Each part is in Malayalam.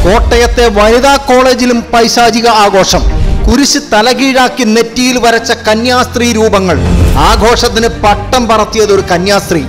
കോട്ടയത്തെ വനിതാ കോളേജിലും പൈശാചിക ആഘോഷം കുരിശ് തലകീഴാക്കി നെറ്റിയിൽ വരച്ച കന്യാസ്ത്രീ രൂപങ്ങൾ ആഘോഷത്തിന് പട്ടം പറത്തിയത് ഒരു കന്യാസ്ത്രീ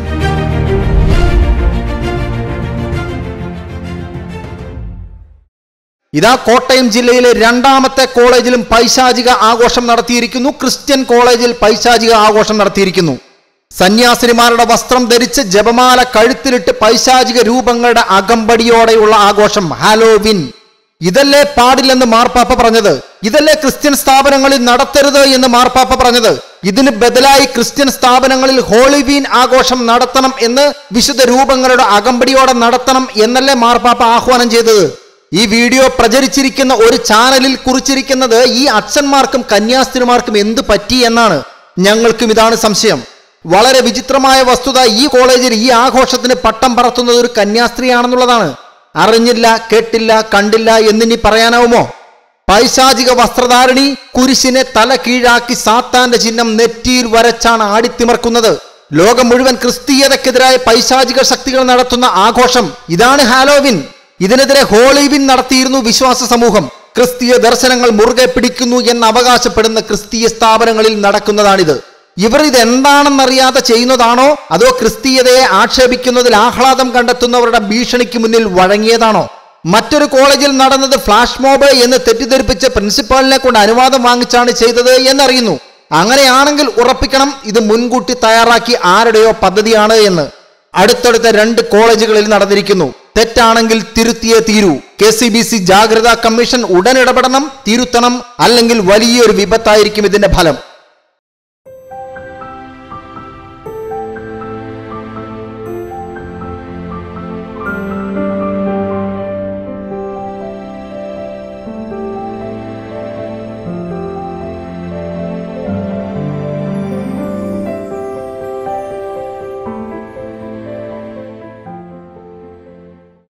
ഇതാ കോട്ടയം ജില്ലയിലെ രണ്ടാമത്തെ കോളേജിലും പൈശാചിക ആഘോഷം നടത്തിയിരിക്കുന്നു ക്രിസ്ത്യൻ കോളേജിൽ പൈശാചിക ആഘോഷം നടത്തിയിരിക്കുന്നു സന്യാസിനിമാരുടെ വസ്ത്രം ധരിച്ച് ജപമാല കഴുത്തിലിട്ട് പൈശാചിക രൂപങ്ങളുടെ അകമ്പടിയോടെയുള്ള ആഘോഷം ഹാലോവിൻ ഇതല്ലേ പാടില്ലെന്ന് മാർപ്പാപ്പ പറഞ്ഞത് ഇതല്ലേ ക്രിസ്ത്യൻ സ്ഥാപനങ്ങളിൽ നടത്തരുത് എന്ന് മാർപ്പാപ്പ പറഞ്ഞത് ഇതിന് ബദലായി ക്രിസ്ത്യൻ സ്ഥാപനങ്ങളിൽ ഹോളിവീൻ ആഘോഷം നടത്തണം എന്ന് വിശുദ്ധ രൂപങ്ങളുടെ അകമ്പടിയോടെ നടത്തണം എന്നല്ലേ മാർപ്പാപ്പ ആഹ്വാനം ചെയ്തത് ഈ വീഡിയോ പ്രചരിച്ചിരിക്കുന്ന ഒരു ചാനലിൽ കുറിച്ചിരിക്കുന്നത് ഈ അച്ഛന്മാർക്കും കന്യാസ്ത്രീമാർക്കും എന്ത് പറ്റി എന്നാണ് ഞങ്ങൾക്കും ഇതാണ് സംശയം വളരെ വിചിത്രമായ വസ്തുത ഈ കോളേജിൽ ഈ ആഘോഷത്തിന് പട്ടം പറത്തുന്നത് ഒരു കന്യാസ്ത്രീയാണെന്നുള്ളതാണ് അറിഞ്ഞില്ല കേട്ടില്ല കണ്ടില്ല എന്നിനി പറയാനാവുമോ പൈശാചിക വസ്ത്രധാരണി കുരിശിനെ തല കീഴാക്കി സാത്താന്റെ ചിഹ്നം നെറ്റിയിൽ വരച്ചാണ് ആടിത്തിമർക്കുന്നത് ലോകം മുഴുവൻ ക്രിസ്തീയതക്കെതിരായ പൈശാചിക ശക്തികൾ നടത്തുന്ന ആഘോഷം ഇതാണ് ഹാലോവിൻ ഇതിനെതിരെ ഹോളിവിൻ നടത്തിയിരുന്നു വിശ്വാസ സമൂഹം ക്രിസ്തീയ ദർശനങ്ങൾ മുറുകെ പിടിക്കുന്നു എന്ന് അവകാശപ്പെടുന്ന ക്രിസ്തീയ സ്ഥാപനങ്ങളിൽ നടക്കുന്നതാണിത് ഇവർ ഇത് എന്താണെന്നറിയാതെ ചെയ്യുന്നതാണോ അതോ ക്രിസ്തീയതയെ ആക്ഷേപിക്കുന്നതിൽ ആഹ്ലാദം കണ്ടെത്തുന്നവരുടെ ഭീഷണിക്ക് മുന്നിൽ വഴങ്ങിയതാണോ മറ്റൊരു കോളേജിൽ നടന്നത് ഫ്ലാഷ് മോബ് എന്ന് തെറ്റിദ്ധരിപ്പിച്ച് പ്രിൻസിപ്പാളിനെ കൊണ്ട് അനുവാദം വാങ്ങിച്ചാണ് ചെയ്തത് എന്നറിയുന്നു അങ്ങനെയാണെങ്കിൽ ഉറപ്പിക്കണം ഇത് മുൻകൂട്ടി തയ്യാറാക്കി ആരുടെയോ പദ്ധതിയാണ് എന്ന് അടുത്തടുത്ത രണ്ട് കോളേജുകളിൽ നടന്നിരിക്കുന്നു തെറ്റാണെങ്കിൽ തിരുത്തിയേ തീരൂ കെ സി ബി സി ജാഗ്രതാ കമ്മീഷൻ ഉടൻ ഇടപെടണം തിരുത്തണം അല്ലെങ്കിൽ വലിയൊരു വിപത്തായിരിക്കും ഇതിന്റെ ഫലം